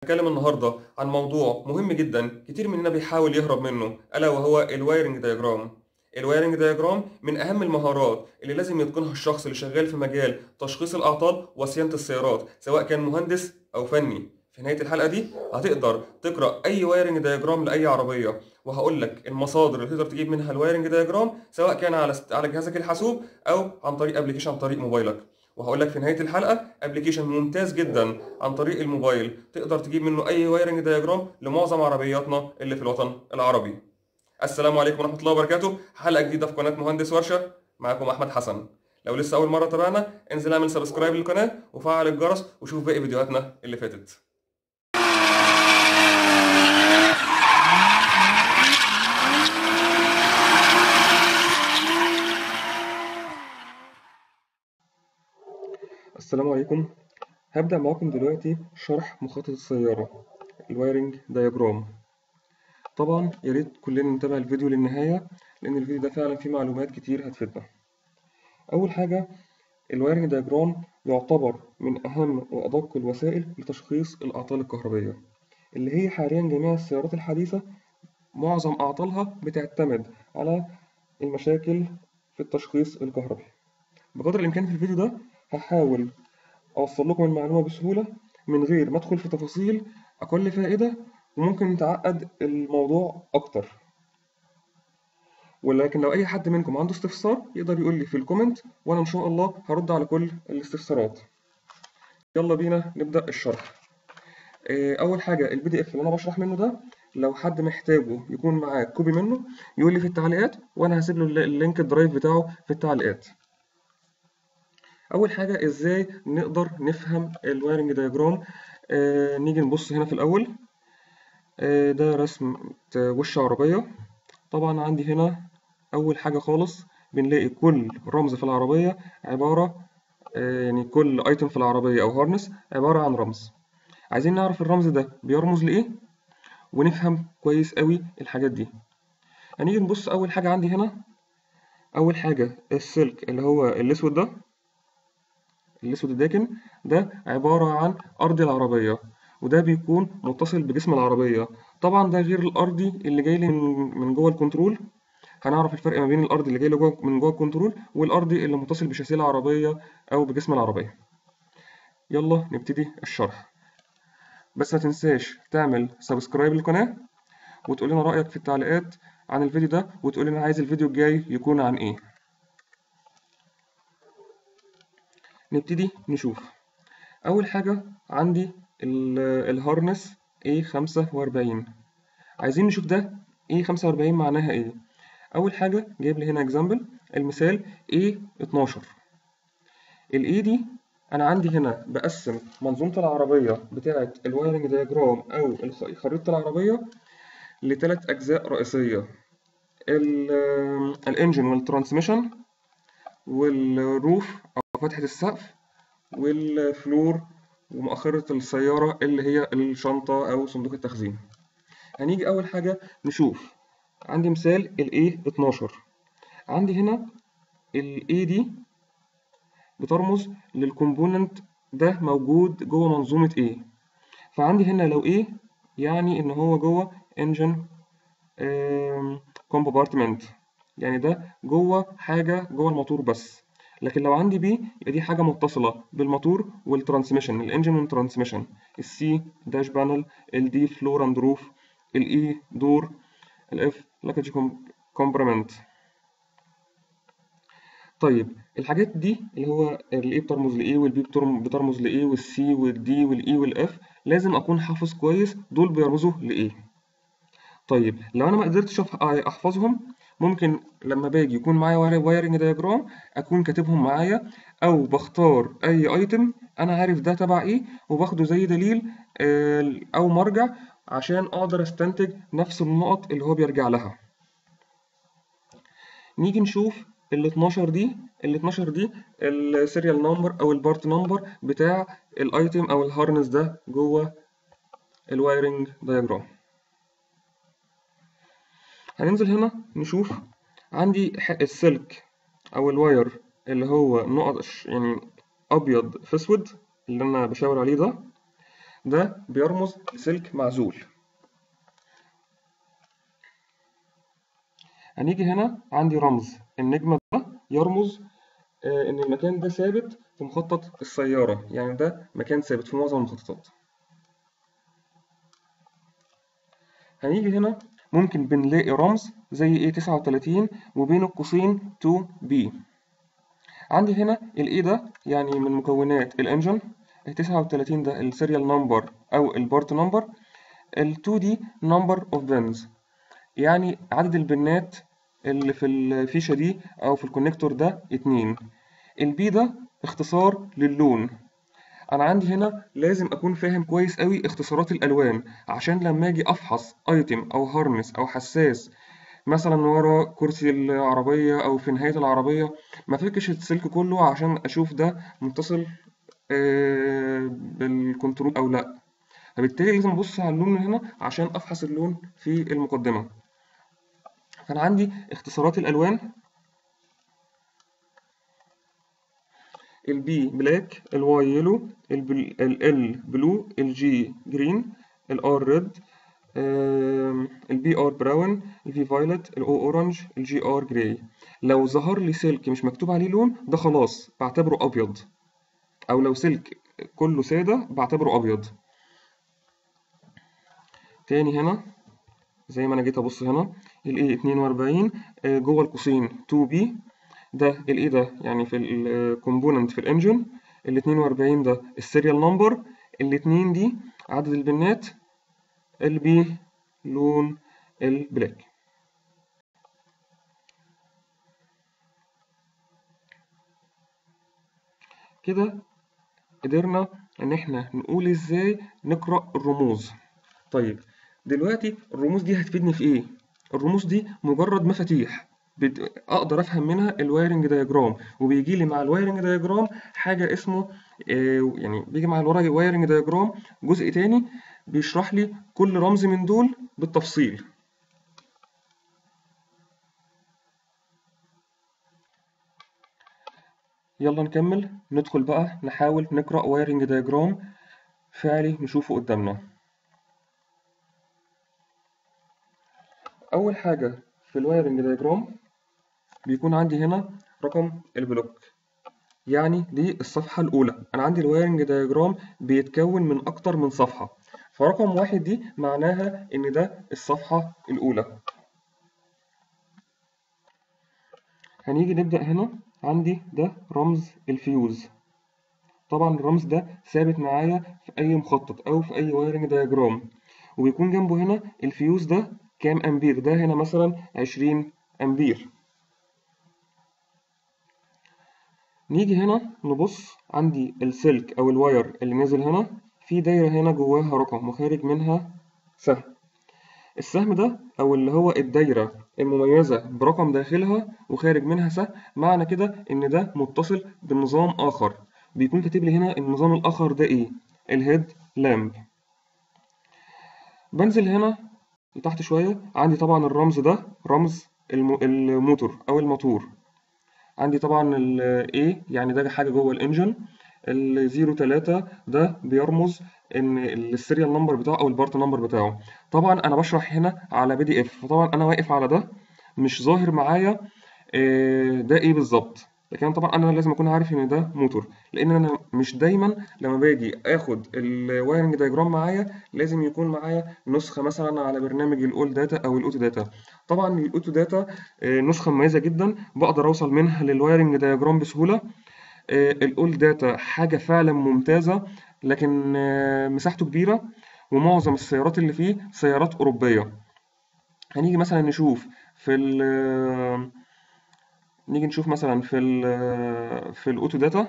هنتكلم النهارده عن موضوع مهم جدا كتير مننا بيحاول يهرب منه الا وهو الوايرنج دايجرام الوايرنج دايجرام من اهم المهارات اللي لازم يتقنها الشخص اللي شغال في مجال تشخيص الاعطال وصيانه السيارات سواء كان مهندس او فني في نهايه الحلقه دي هتقدر تقرا اي وايرنج دايجرام لاي عربيه وهقول لك المصادر اللي تقدر تجيب منها الوايرنج دايجرام سواء كان على على جهازك الحاسوب او عن طريق ابلكيشن عن طريق موبايلك وهقول لك في نهايه الحلقه ابلكيشن ممتاز جدا عن طريق الموبايل تقدر تجيب منه اي وايرنج دايجرام لمعظم عربياتنا اللي في الوطن العربي السلام عليكم ورحمه الله وبركاته حلقه جديده في قناه مهندس ورشه معاكم احمد حسن لو لسه اول مره تابعنا انزل اعمل سبسكرايب للقناه وفعل الجرس وشوف باقي فيديوهاتنا اللي فاتت السلام عليكم هبدأ معاكم دلوقتي شرح مخطط السيارة الوايرنج دايجرام طبعا يا ريت كلنا نتابع الفيديو للنهاية لأن الفيديو ده فعلا فيه معلومات كتير هتفيدنا أول حاجة الوايرنج دايجرام يعتبر من أهم وأدق الوسائل لتشخيص الأعطال الكهربية اللي هي حاليا جميع السيارات الحديثة معظم أعطالها بتعتمد على المشاكل في التشخيص الكهربي بقدر الإمكان في الفيديو ده هحاول أوصل لكم المعلومة بسهولة من غير ما أدخل في تفاصيل أقل فائدة وممكن يتعقد الموضوع أكتر ولكن لو أي حد منكم عنده استفسار يقدر يقول لي في الكومنت وأنا إن شاء الله هرد على كل الاستفسارات يلا بينا نبدأ الشرح أول حاجة البي دي إف اللي أنا بشرح منه ده لو حد محتاجه يكون معاه كوبي منه يقول لي في التعليقات وأنا هسيب له اللينك الدرايف بتاعه في التعليقات اول حاجه ازاي نقدر نفهم الوايرنج دايجرام آه نيجي نبص هنا في الاول آه ده رسم وش عربيه طبعا عندي هنا اول حاجه خالص بنلاقي كل رمز في العربيه عباره آه يعني كل ايتم في العربيه او هارنس عباره عن رمز عايزين نعرف الرمز ده بيرمز لايه ونفهم كويس قوي الحاجات دي هنيجي نبص اول حاجه عندي هنا اول حاجه السلك اللي هو الاسود ده الاسود الداكن ده عبارة عن أرض العربية وده بيكون متصل بجسم العربية طبعا ده غير الأرضي اللي جاي لي من جوه الكنترول هنعرف الفرق ما بين الأرض اللي جاي لي من جوه الكنترول والأرضي اللي متصل بشاسيه العربية أو بجسم العربية يلا نبتدي الشرح بس ما تنساش تعمل سبسكرايب للقناة وتقول لنا رأيك في التعليقات عن الفيديو ده وتقول لنا عايز الفيديو الجاي يكون عن ايه نبتدي نشوف أول حاجة عندي الهارنس A45 عايزين نشوف ده A45 معناها إيه أول حاجة جايب لي هنا إكزامبل المثال A12 ال A دي أنا عندي هنا بقسم منظومة العربية بتاعة الوايرنج دياجرام أو خريطة العربية لثلاث أجزاء رئيسية الإنجن والترانسميشن والروف فتحة السقف والفلور ومؤخرة السيارة اللي هي الشنطة أو صندوق التخزين هنيجي أول حاجة نشوف عندي مثال ال A12 عندي هنا ال A دي بترمز للكومبوننت ده موجود جوه منظومة A فعندي هنا لو A يعني إن هو جوه engine compartment يعني ده جوه حاجة جوه الموتور بس لكن لو عندي بي يبقى دي حاجة متصلة بالموتور والترانسميشن الانجن والترانسميشن السي داش بانل الدي فلور اند روف الاي دور الاف لاكج كومبرمنت طيب الحاجات دي اللي هو الاي بترمز لايه والبي بترمز لايه والسي والدي والاي والاف لازم اكون حافظ كويس دول بيرمزوا لايه طيب لو انا ما قدرتش احفظهم ممكن لما باجي يكون معايا وايرنج دياجرام اكون كاتبهم معايا او بختار اي ايتم انا عارف ده تبع ايه وباخده زي دليل او مرجع عشان اقدر استنتج نفس النقط اللي هو بيرجع لها نيجي نشوف ال 12 دي ال 12 دي السيريال نمبر او البارت نمبر بتاع الايتم او الهارنس ده جوه الوايرنج دياجرام هننزل هنا نشوف عندي السلك او الواير اللي هو نقط يعني ابيض في اسود اللي انا بشاور عليه ده ده بيرمز لسلك معزول هنيجي هنا عندي رمز النجمة ده يرمز آه، إن المكان ده ثابت في مخطط السيارة يعني ده مكان ثابت في معظم المخططات هنيجي هنا ممكن بنلاقي رمز زي ايه 39 وبين القوسين 2B عندي هنا الاي ده يعني من مكونات الانجن ال 39 ده السيريال نمبر او البارت نمبر ال 2 دي نمبر اوف بنز يعني عدد البنات اللي في الفيشة دي أو في الكونكتور ده اتنين البي ده اختصار للون أنا عندي هنا لازم أكون فاهم كويس أوي اختصارات الألوان عشان لما أجي أفحص أيتم أو هارنس أو حساس مثلا ورا كرسي العربية أو في نهاية العربية ما فكش السلك كله عشان أشوف ده متصل آه، بالكنترول أو لأ فبالتالي لازم أبص على اللون من هنا عشان أفحص اللون في المقدمة فأنا عندي اختصارات الألوان البي بلاك الواي يلو ال بلو الجي جرين الار ريد البي ار براون الفي فايلت الاو اورنج الجي ار جراي لو ظهر لي سلك مش مكتوب عليه لون ده خلاص بعتبره ابيض او لو سلك كله ساده بعتبره ابيض تاني هنا زي ما انا جيت ابص هنا الاي 42 آه، جوه القوسين 2 بي ده الاي ده يعني في الكومبوننت في الانجن ال 42 ده السيريال نمبر الاتنين دي عدد البنات البي لون البلاك كده قدرنا ان احنا نقول ازاي نقرأ الرموز طيب دلوقتي الرموز دي هتفيدني في ايه الرموز دي مجرد مفاتيح بت- اقدر افهم منها الوايرنج دايجرام وبيجي لي مع الوايرنج دايجرام حاجه اسمه آه، يعني بيجي مع الوايرنج دايجرام جزء تاني بيشرح لي كل رمز من دول بالتفصيل يلا نكمل ندخل بقى نحاول نقرأ وايرنج دايجرام فعلي نشوفه قدامنا أول حاجة في الوايرنج دايجرام بيكون عندي هنا رقم البلوك يعني دي الصفحة الأولى أنا عندي الوايرنج دايجرام بيتكون من أكتر من صفحة فرقم واحد دي معناها إن ده الصفحة الأولى هنيجي نبدأ هنا عندي ده رمز الفيوز طبعا الرمز ده ثابت معايا في أي مخطط أو في أي وايرنج دايجرام وبيكون جنبه هنا الفيوز ده كام أمبير ده هنا مثلا 20 أمبير نيجي هنا نبص عندي السلك أو الواير اللي نازل هنا في دايرة هنا جواها رقم وخارج منها سهم السهم ده أو اللي هو الدايرة المميزة برقم داخلها وخارج منها سهم معنى كده إن ده متصل بنظام آخر بيكون كاتب لي هنا النظام الآخر ده إيه الهيد لامب بنزل هنا لتحت شوية عندي طبعا الرمز ده رمز الم- الموتور أو الموتور عندي طبعا ال A يعني ده حاجة جوه الانجن ال 03 ده بيرمز ان السيريال نمبر بتاعه او البارت نمبر بتاعه طبعا انا بشرح هنا على بي دي اف فطبعا انا واقف على ده مش ظاهر معايا آه، ده ايه بالظبط لكن طبعا انا لازم اكون عارف ان ده موتور لان انا مش دايما لما باجي اخد الوايرنج دايجرام معايا لازم يكون معايا نسخه مثلا على برنامج الاول داتا او الاوتو داتا طبعا الاوتو داتا آه، نسخه مميزه جدا بقدر اوصل منها للوايرنج دايجرام بسهوله آه، الاول داتا حاجه فعلا ممتازه لكن آه، مساحته كبيره ومعظم السيارات اللي فيه سيارات اوروبيه هنيجي مثلا نشوف في ال نيجي نشوف مثلا في ال في الاوتو داتا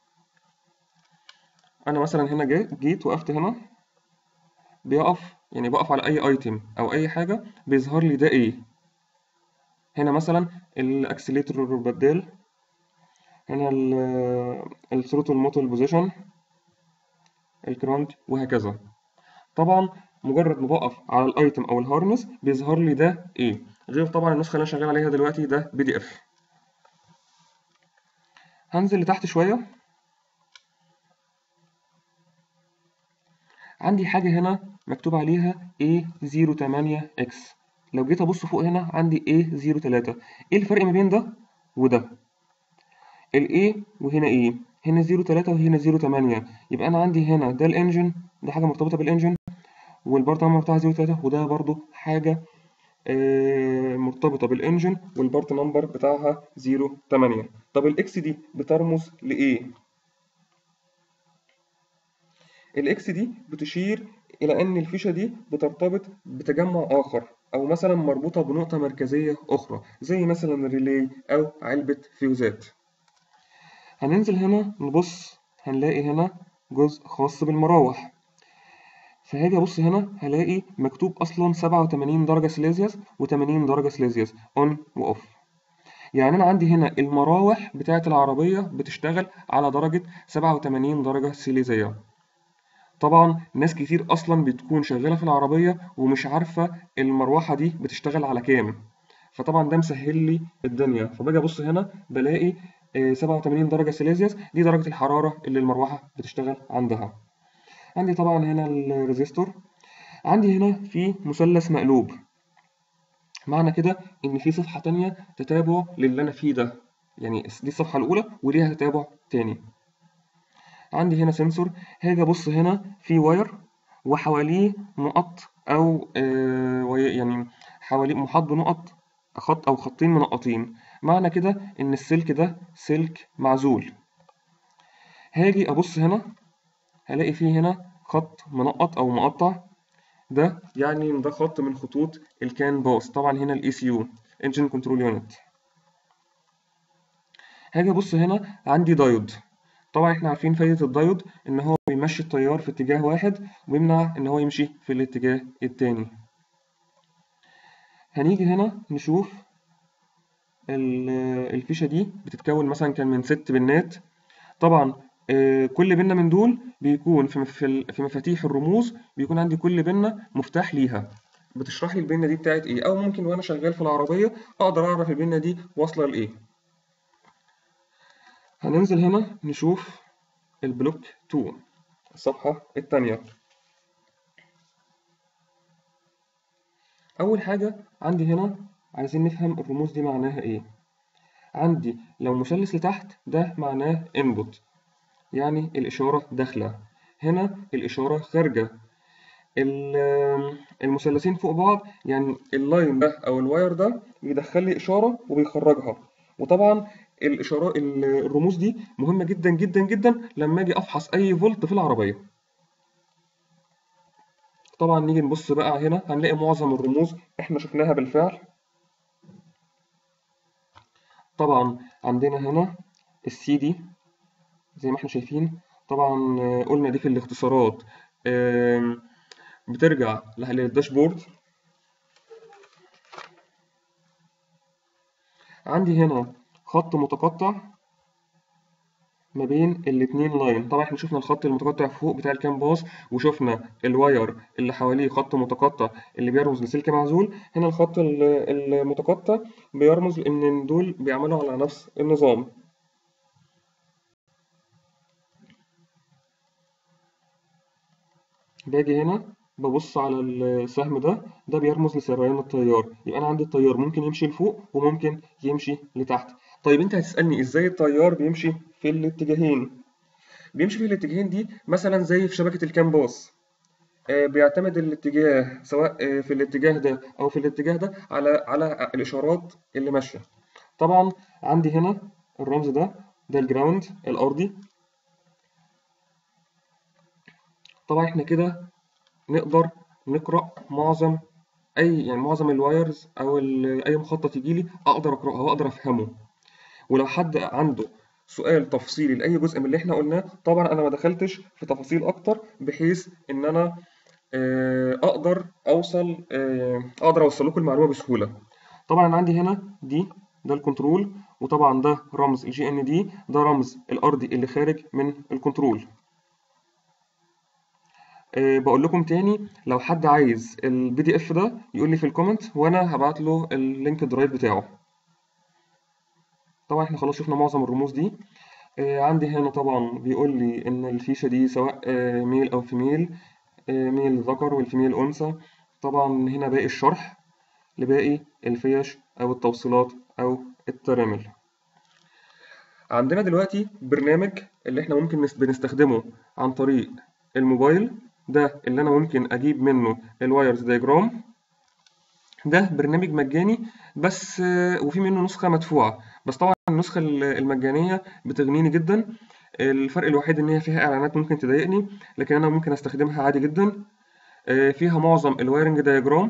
انا مثلا هنا جيت جيت وقفت هنا بيقف يعني بقف على اي ايتم او اي حاجه بيظهر لي ده ايه هنا مثلا الاكسليتور بدال هنا الثروتل موتور بوزيشن الكرانت وهكذا طبعا مجرد ما بقف على الايتم او الهارنس بيظهر لي ده ايه غير طبعا النسخه اللي انا شغال عليها دلوقتي ده بي دي اف هنزل لتحت شويه عندي حاجة هنا مكتوب عليها A08X لو جيت أبص فوق هنا عندي A03 إيه الفرق ما بين ده وده؟ ال A وهنا A هنا 03 وهنا 08 يبقى أنا عندي هنا ده الإنجن ده حاجة مرتبطة بالإنجن والبارت نمبر بتاعها 03 وده برضو حاجة آه، مرتبطة بالإنجن والبارت نمبر بتاعها 08 طب الإكس دي بترمز لإيه؟ الإكس دي بتشير إلى أن الفيشة دي بترتبط بتجمع آخر أو مثلا مربوطة بنقطة مركزية أخرى زي مثلا ريلي أو علبة فيوزات هننزل هنا نبص هنلاقي هنا جزء خاص بالمراوح فهاجي أبص هنا هلاقي مكتوب أصلا 87 درجة سيليزيوس و80 درجة سيليزيوس أون وأوف يعني أنا عندي هنا المراوح بتاعة العربية بتشتغل على درجة 87 درجة سيليزية طبعا ناس كتير أصلا بتكون شغالة في العربية ومش عارفة المروحة دي بتشتغل على كام فطبعا ده مسهل لي الدنيا فباجي أبص هنا بلاقي آه، 87 درجة سيليزيوس دي درجة الحرارة اللي المروحة بتشتغل عندها عندي طبعا هنا الريزيستور عندي هنا في مثلث مقلوب معنى كده إن في صفحة تانية تتابع للي أنا فيه ده يعني دي الصفحة الأولى وليها تتابع تاني عندي هنا سنسور هاجي أبص هنا في واير وحواليه نقط أو آه وي- يعني حواليه محاط بنقط خط أو خطين منقطين معنى كده إن السلك ده سلك معزول هاجي أبص هنا هلاقي فيه هنا خط منقط أو مقطع ده يعني إن ده خط من خطوط الكان باس طبعا هنا الاي سي يو انجن كنترول يونت هاجي ابص هنا عندي دايود طبعا احنا عارفين فايدة الدايود ان هو بيمشي التيار في اتجاه واحد ويمنع ان هو يمشي في الاتجاه التاني هنيجي هنا نشوف ال- الفيشة دي بتتكون مثلا كان من ست بنات طبعا آه، كل بنة من دول بيكون في في ال- في مفاتيح الرموز بيكون عندي كل بنة مفتاح ليها بتشرح لي البنة دي بتاعت ايه او ممكن وانا شغال في العربية اقدر اعرف البنة دي واصلة لايه هننزل هنا نشوف البلوك 2 الصفحة التانية أول حاجة عندي هنا عايزين نفهم الرموز دي معناها إيه عندي لو مثلث لتحت ده معناه input يعني الإشارة داخلة هنا الإشارة خارجة ال- المثلثين فوق بعض يعني اللاين ده أو الواير ده بيدخل لي إشارة وبيخرجها وطبعا الإشارات ال- الرموز دي مهمة جدا جدا جدا لما أجي أفحص أي فولت في العربية طبعا نيجي نبص بقى هنا هنلاقي معظم الرموز احنا شفناها بالفعل طبعا عندنا هنا السي دي زي ما احنا شايفين طبعا آه، قلنا دي في الاختصارات آم، بترجع ل- للداشبورد عندي هنا خط متقطع ما بين الاتنين لاين طبعا احنا شفنا الخط المتقطع فوق بتاع الكام باص وشفنا الواير اللي حواليه خط متقطع اللي بيرمز لسلك معزول هنا الخط ال- المتقطع بيرمز ان دول بيعملوا على نفس النظام باجي هنا ببص على السهم ده ده بيرمز لسريان التيار يبقى انا عندي التيار ممكن يمشي لفوق وممكن يمشي لتحت طيب انت هتسألني ازاي التيار بيمشي في الاتجاهين بيمشي في الاتجاهين دي مثلا زي في شبكة الكام باص آه، بيعتمد الاتجاه سواء آه، في الاتجاه ده او في الاتجاه ده على على الاشارات اللي ماشيه طبعا عندي هنا الرمز ده ده الجراوند الارضي طبعا احنا كده نقدر نقرا معظم اي يعني معظم الوايرز او ال- اي مخطط يجي لي اقدر اقراها واقدر افهمه ولو حد عنده سؤال تفصيلي لاي جزء من اللي احنا قلناه طبعا انا ما دخلتش في تفاصيل اكتر بحيث ان انا آه، اقدر اوصل آه، اقدر اوصل لكم المعلومه بسهوله طبعا أنا عندي هنا دي ده الكنترول وطبعا ده رمز الجي ان دي ده رمز الارضي اللي خارج من الكنترول أه بقول لكم تاني لو حد عايز البي دي اف ده يقول لي في الكومنت وانا هبعت له اللينك درايف بتاعه طبعا احنا خلاص شفنا معظم الرموز دي أه عندي هنا طبعا بيقول لي ان الفيشه دي سواء أه ميل او فيميل مين الذكر والفيميل الأنثى طبعا هنا باقي الشرح لباقي الفيش أو التوصيلات أو الترامل عندنا دلوقتي برنامج اللي احنا ممكن نس- بنستخدمه عن طريق الموبايل ده اللي انا ممكن اجيب منه الوايرز دايجرام ده برنامج مجاني بس آه، وفي منه نسخة مدفوعة بس طبعا النسخة ال- المجانية بتغنيني جدا الفرق الوحيد ان هي فيها اعلانات ممكن تضايقني لكن انا ممكن استخدمها عادي جدا آه، فيها معظم الوايرنج دايجرام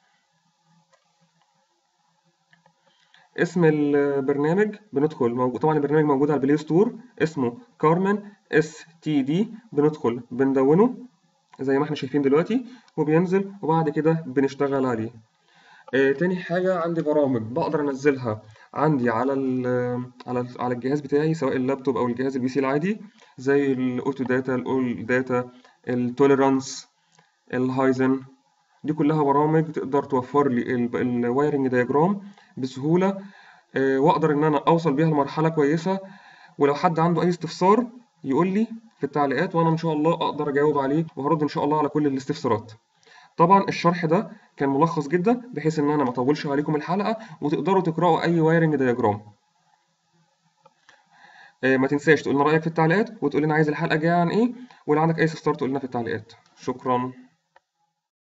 اسم البرنامج بندخل موجود طبعا البرنامج موجود على البلاي ستور اسمه كارمن اس تي دي بندخل بندونه زي ما احنا شايفين دلوقتي وبينزل وبعد كده بنشتغل عليه آه، تاني حاجة عندي برامج بقدر أنزلها عندي على ال على ال على الجهاز بتاعي سواء اللابتوب أو الجهاز البي سي العادي زي الأوتو داتا الأول داتا التوليرانس الهايزن دي كلها برامج تقدر توفر لي الوايرنج دياجرام بسهولة آه، وأقدر إن أنا أوصل بيها لمرحلة كويسة ولو حد عنده أي استفسار يقول لي في التعليقات وأنا إن شاء الله أقدر أجاوب عليه وهرد إن شاء الله على كل الاستفسارات. طبعا الشرح ده كان ملخص جدا بحيث ان انا ما اطولش عليكم الحلقه وتقدروا تقراوا اي وايرنج دياجرام آه، ما تنساش تقول لنا رايك في التعليقات وتقول لنا عايز الحلقه الجايه عن ايه ولو عندك اي استفسار تقول لنا في التعليقات شكرا